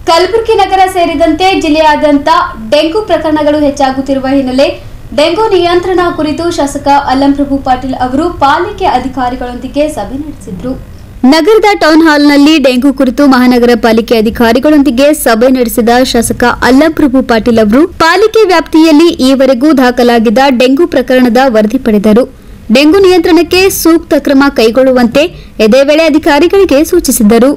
ಕಲಬುರಗಿ ನಗರ ಸೇರಿದಂತೆ ಜಿಲ್ಲೆಯಾದ್ಯಂತ ಡೆಂಗು ಪ್ರಕರಣಗಳು ಹೆಚ್ಚಾಗುತ್ತಿರುವ ಹಿನ್ನೆಲೆ ಡೆಂಗು ನಿಯಂತ್ರಣ ಕುರಿತು ಶಾಸಕ ಅಲ್ಲಂಪ್ರಭು ಪಾಟೀಲ್ ಅವರು ಪಾಲಿಕೆ ಅಧಿಕಾರಿಗಳೊಂದಿಗೆ ಸಭೆ ನಡೆಸಿದ್ರು ನಗರದ ಟೌನ್ ಹಾಲ್ನಲ್ಲಿ ಡೆಂಗು ಕುರಿತು ಮಹಾನಗರ ಪಾಲಿಕೆ ಅಧಿಕಾರಿಗಳೊಂದಿಗೆ ಸಭೆ ನಡೆಸಿದ ಶಾಸಕ ಅಲ್ಲಂಪ್ರಭು ಪಾಟೀಲ್ ಅವರು ಪಾಲಿಕೆ ವ್ಯಾಪ್ತಿಯಲ್ಲಿ ಈವರೆಗೂ ದಾಖಲಾಗಿದ್ದ ಡೆಂಗು ಪ್ರಕರಣದ ವರದಿ ಪಡೆದರು ಡೆಂಗು ನಿಯಂತ್ರಣಕ್ಕೆ ಸೂಕ್ತ ಕ್ರಮ ಕೈಗೊಳ್ಳುವಂತೆ ಇದೇ ವೇಳೆ ಅಧಿಕಾರಿಗಳಿಗೆ ಸೂಚಿಸಿದರು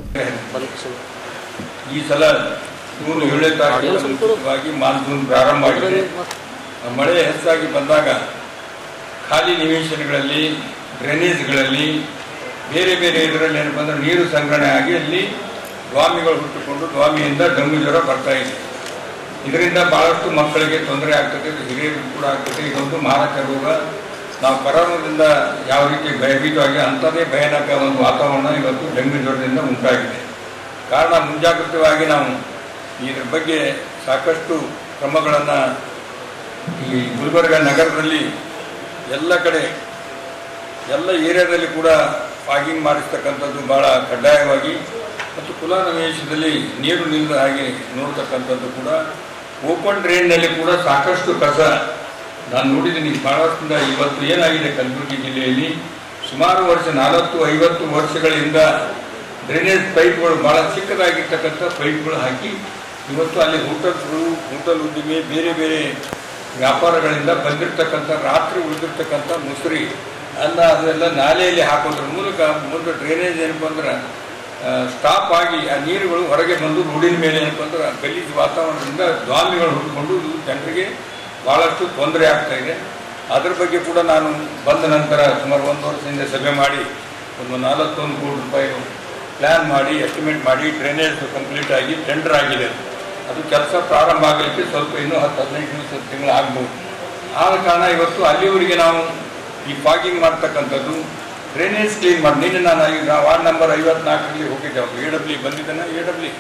ಈ ಸಲ ಜೂನ್ ಏಳನೇ ತಾರೀಕಿನ ಮುಂಚಿತವಾಗಿ ಮಾನ್ಸೂನ್ ಪ್ರಾರಂಭ ಆಗಿದೆ ಮಳೆ ಹೆಚ್ಚಾಗಿ ಬಂದಾಗ ಖಾಲಿ ನಿವೇಶನಗಳಲ್ಲಿ ಡ್ರೈನೇಜ್ಗಳಲ್ಲಿ ಬೇರೆ ಬೇರೆ ಇದರಲ್ಲಿ ಏನಪ್ಪ ಅಂದ್ರೆ ನೀರು ಸಂಗ್ರಹಣೆ ಆಗಿ ಅಲ್ಲಿ ದ್ವಾಮಿಗಳು ಹುಟ್ಟುಕೊಂಡು ದ್ವಾಮಿಯಿಂದ ಡೆಂಗು ಜ್ವರ ಬರ್ತಾ ಇದೆ ಇದರಿಂದ ಬಹಳಷ್ಟು ಮಕ್ಕಳಿಗೆ ತೊಂದರೆ ಆಗ್ತದೆ ಹಿರಿಯರಿಗೂ ಕೂಡ ಆಗ್ತದೆ ಇದೊಂದು ಮಾರಕ ರೋಗ ನಾವು ಕರೋನಾದಿಂದ ಯಾವ ರೀತಿ ಭಯಭೀತವಾಗಿ ಅಂಥದ್ದೇ ಭಯಾನಕ ಒಂದು ವಾತಾವರಣ ಇವತ್ತು ಡೆಂಗು ಜ್ವರದಿಂದ ಉಂಟಾಗಿದೆ ಕಾರಣ ಮುಂಜಾಗ್ರತವಾಗಿ ನಾವು ಇದ್ರ ಬಗ್ಗೆ ಸಾಕಷ್ಟು ಕ್ರಮಗಳನ್ನು ಈ ಗುಲ್ಬರ್ಗ ನಗರದಲ್ಲಿ ಎಲ್ಲ ಕಡೆ ಎಲ್ಲ ಏರಿಯಾದಲ್ಲಿ ಕೂಡ ಫಾಗಿಂಗ್ ಮಾಡಿಸ್ತಕ್ಕಂಥದ್ದು ಭಾಳ ಕಡ್ಡಾಯವಾಗಿ ಮತ್ತು ಕುಲಾನವೇಶದಲ್ಲಿ ನೀರು ನಿಲ್ಲದ ಹಾಗೆ ನೋಡ್ತಕ್ಕಂಥದ್ದು ಕೂಡ ಓಪನ್ ಡ್ರೈನ್ನಲ್ಲಿ ಕೂಡ ಸಾಕಷ್ಟು ಕಸ ನಾನು ನೋಡಿದ್ದೀನಿ ಭಾಳಷ್ಟಿಂದ ಇವತ್ತು ಏನಾಗಿದೆ ಕಲಬುರಗಿ ಜಿಲ್ಲೆಯಲ್ಲಿ ಸುಮಾರು ವರ್ಷ ನಾಲ್ಕು ಐವತ್ತು ವರ್ಷಗಳಿಂದ ಡ್ರೈನೇಜ್ ಪೈಪ್ಗಳು ಭಾಳ ಚಿಕ್ಕದಾಗಿರ್ತಕ್ಕಂಥ ಪೈಪ್ಗಳು ಹಾಕಿ ಇವತ್ತು ಅಲ್ಲಿ ಹೋಟೆಲ್ಗಳು ಹೋಟೆಲ್ ಉದ್ದಿಮೆ ಬೇರೆ ಬೇರೆ ವ್ಯಾಪಾರಗಳಿಂದ ಬಂದಿರತಕ್ಕಂಥ ರಾತ್ರಿ ಉಳಿದಿರ್ತಕ್ಕಂಥ ಮುಸುರಿ ಅನ್ನ ಅದೆಲ್ಲ ನಾಲೆಯಲ್ಲಿ ಹಾಕೋದ್ರ ಮೂಲಕ ಮುಂದೆ ಡ್ರೈನೇಜ್ ಏನಪ್ಪ ಅಂದ್ರೆ ಸ್ಟಾಪ್ ಆಗಿ ಆ ನೀರುಗಳು ಹೊರಗೆ ಬಂದು ರೋಡಿನ ಮೇಲೆ ಏನಪ್ಪ ಅಂದ್ರೆ ಗಲೀಜು ವಾತಾವರಣದಿಂದ ದ್ವಾಮಿಗಳು ಹುಟ್ಟುಕೊಂಡು ಇದು ಜನರಿಗೆ ಭಾಳಷ್ಟು ತೊಂದರೆ ಆಗ್ತಾ ಇದೆ ಅದ್ರ ಬಗ್ಗೆ ಕೂಡ ನಾನು ಬಂದ ನಂತರ ಸುಮಾರು ಒಂದು ವರ್ಷದಿಂದ ಸಭೆ ಮಾಡಿ ಒಂದು ನಾಲ್ವತ್ತೊಂದು ಕೋಟಿ ರೂಪಾಯಿ ಪ್ಲ್ಯಾನ್ ಮಾಡಿ ಎಸ್ಟಿಮೇಟ್ ಮಾಡಿ ಡ್ರೈನೇಜ್ ಕಂಪ್ಲೀಟ್ ಆಗಿ ಟೆಂಡರ್ ಆಗಿದೆ ಅದು ಕೆಲಸ ಪ್ರಾರಂಭ ಆಗಲಿಕ್ಕೆ ಸ್ವಲ್ಪ ಇನ್ನೂ ಹತ್ತು ಹದಿನೈದು ದಿವಸ ತಿಂಗಳು ಆಗ್ಬೋದು ಆದ ಕಾರಣ ಇವತ್ತು ಅಲ್ಲಿವರೆಗೆ ನಾವು ಈ ಫಾಗಿಂಗ್ ಮಾಡ್ತಕ್ಕಂಥದ್ದು ಡ್ರೈನೇಜ್ ಕ್ಲೀನ್ ಮಾಡಿ ನಿನ್ನೆ ನಾನು ಈಗ ವಾರ್ಡ್ ನಂಬರ್ ಐವತ್ನಾಲ್ಕರಲ್ಲಿ ಹೋಗಿದ್ದೆ ಎ ಡಬ್ಲ್ಯೂ ಬಂದಿದ್ದಾನೆ ಎ ಡಬ್ಲ್ಯೂ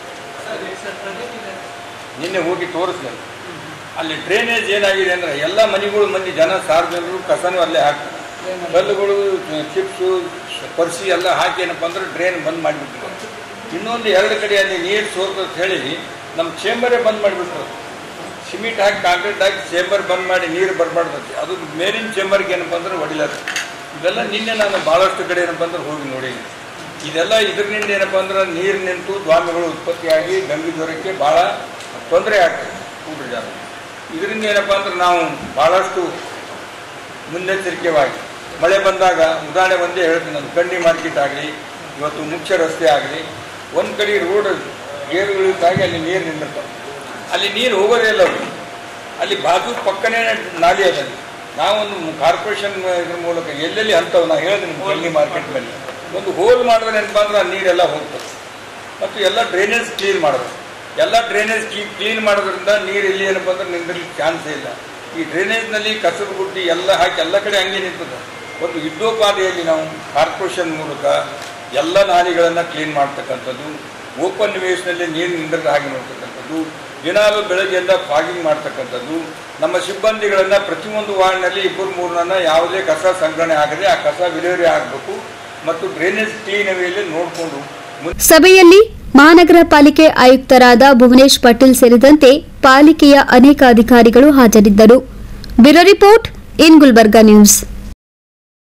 ನಿನ್ನೆ ಹೋಗಿ ತೋರಿಸಿದೆ ಅಲ್ಲಿ ಡ್ರೈನೇಜ್ ಏನಾಗಿದೆ ಅಂದ್ರೆ ಎಲ್ಲ ಮನೆಗಳು ಮಂದಿ ಜನ ಸಾರ್ವಜನಿಕರು ಕಸನೂ ಅಲ್ಲೇ ಹಾಕ್ತಾರೆ ಕಲ್ಲುಗಳು ಚಿಪ್ಸು ಪರ್ಸಿ ಎಲ್ಲ ಹಾಕಿ ಏನಪ್ಪ ಅಂದ್ರೆ ಡ್ರೈನ್ ಬಂದ್ ಮಾಡಿಬಿಟ್ಟಿದ್ದಾರೆ ಇನ್ನೊಂದು ಎರಡು ಕಡೆ ಅಲ್ಲಿ ನೀರು ಸೋರ್ತಂತ ಹೇಳಿ ನಮ್ಮ ಚೇಂಬರೇ ಬಂದ್ ಮಾಡಿಬಿಟ್ರು ಸಿಮೆಂಟ್ ಹಾಕಿ ಕಾಂಕ್ರೀಟ್ ಹಾಕಿ ಚೇಂಬರ್ ಬಂದ್ ಮಾಡಿ ನೀರು ಬರಬಾರ್ದೈತಿ ಅದು ಮೇಲಿನ ಚೇಂಬರ್ಗೆ ಏನಪ್ಪ ಅಂದ್ರೆ ಹೊಡಿಲಾರ ಇದೆಲ್ಲ ನಿನ್ನೆ ನಾನು ಭಾಳಷ್ಟು ಕಡೆ ಏನಪ್ಪ ಅಂದ್ರೆ ಹೋಗಿ ನೋಡೀನಿ ಇದೆಲ್ಲ ಇದರಿಂದ ಏನಪ್ಪ ಅಂದ್ರೆ ನೀರು ನಿಂತು ದ್ವಾಮಿಗಳು ಉತ್ಪತ್ತಿಯಾಗಿ ಡೆಂಗ್ಯೂ ಜ್ವರಕ್ಕೆ ಭಾಳ ತೊಂದರೆ ಆಗ್ತದೆ ಊಟ ಜನ ಇದರಿಂದ ಏನಪ್ಪ ಅಂದ್ರೆ ನಾವು ಭಾಳಷ್ಟು ಮುನ್ನೆಚ್ಚರಿಕೆವಾಗಿ ಮಳೆ ಬಂದಾಗ ಉದಾಹರಣೆ ಒಂದೇ ಹೇಳ್ತೀನಿ ನಾನು ಕಣ್ಣಿ ಮಾರ್ಕೆಟ್ ಆಗಲಿ ಇವತ್ತು ಮುಖ್ಯ ರಸ್ತೆ ಆಗಲಿ ಒಂದು ಕಡೆ ರೋಡ್ ಏರುಗಳಿಗಾಗಿ ಅಲ್ಲಿ ನೀರು ನಿಂದಿರ್ತಾವೆ ಅಲ್ಲಿ ನೀರು ಹೋಗೋದೇ ಇಲ್ಲ ಅವರು ಅಲ್ಲಿ ಬಾಜು ಪಕ್ಕನೇ ನಾಲಿ ಅದಲ್ಲಿ ನಾವೊಂದು ಕಾರ್ಪೊರೇಷನ್ ಇದ್ರ ಮೂಲಕ ಎಲ್ಲೆಲ್ಲಿ ಅಂತವ್ ನಾ ಹೇಳಿದ್ರೆ ಕಣ್ಣಿ ಮಾರ್ಕೆಟ್ ಮೇಲೆ ಒಂದು ಹೋಲ್ ಮಾಡಿದ್ರೆ ಏನಪ್ಪ ಅಂದ್ರೆ ಆ ನೀರೆಲ್ಲ ಹೋಗ್ತದೆ ಮತ್ತು ಎಲ್ಲ ಡ್ರೈನೇಜ್ ಕ್ಲೀನ್ ಮಾಡೋದು ಎಲ್ಲ ಡ್ರೈನೇಜ್ ಕ್ಲೀನ್ ಮಾಡೋದ್ರಿಂದ ನೀರು ಎಲ್ಲಿ ಏನಪ್ಪ ಅಂದ್ರೆ ನಿಂದಿರ್ಲಿಕ್ಕೆ ಚಾನ್ಸೇ ಇಲ್ಲ ಈ ಡ್ರೈನೇಜ್ನಲ್ಲಿ ಕಸದ ಬುಡ್ಡಿ ಎಲ್ಲ ಹಾಕಿ ಎಲ್ಲ ಕಡೆ ಹಂಗೆ ನಿಂತದೆ ಒಂದು ಯುದ್ಧೋಪಾದಿಯಲ್ಲಿ ನಾವು ಕಾರ್ಪೊರೇಷನ್ ಮೂಲಕ ಎಲ್ಲ ನಾಲಿಗಳನ್ನು ಕ್ಲೀನ್ ಮಾಡ್ತಕ್ಕಂಥದ್ದು ಓಪನ್ ವೇಸ್ನಲ್ಲಿ ನೀರು ನಿಂದಿರದ ಹಾಗೆ ನೋಡ್ತಕ್ಕಂಥದ್ದು ದಿನಾಲು ಬೆಳಗ್ಗೆಯಿಂದ ಫಾಗಿಂಗ್ ಮಾಡ್ತಕ್ಕಂಥದ್ದು ನಮ್ಮ ಸಿಬ್ಬಂದಿಗಳನ್ನು ಪ್ರತಿಯೊಂದು ವಾರ್ಡ್ನಲ್ಲಿ ಇಬ್ಬರು ಮೂರನ್ನ ಯಾವುದೇ ಕಸ ಸಂಗ್ರಹಣೆ ಆಗದೆ ಆ ಕಸ ವಿಲೇವಾರಿ ಆಗಬೇಕು ಮತ್ತು ಡ್ರೈನೇಜ್ ಕ್ಲೀನ್ ಅವೇಲಿ ನೋಡಿಕೊಂಡು ಸಭೆಯಲ್ಲಿ ಮಹಾನಗರ ಪಾಲಿಕೆ ಆಯುಕ್ತರಾದ ಭುವನೇಶ್ ಪಾಟೀಲ್ ಸೇರಿದಂತೆ ಪಾಲಿಕೆಯ ಅನೇಕ ಅಧಿಕಾರಿಗಳು ಹಾಜರಿದ್ದರು bureau report in Gulbarga news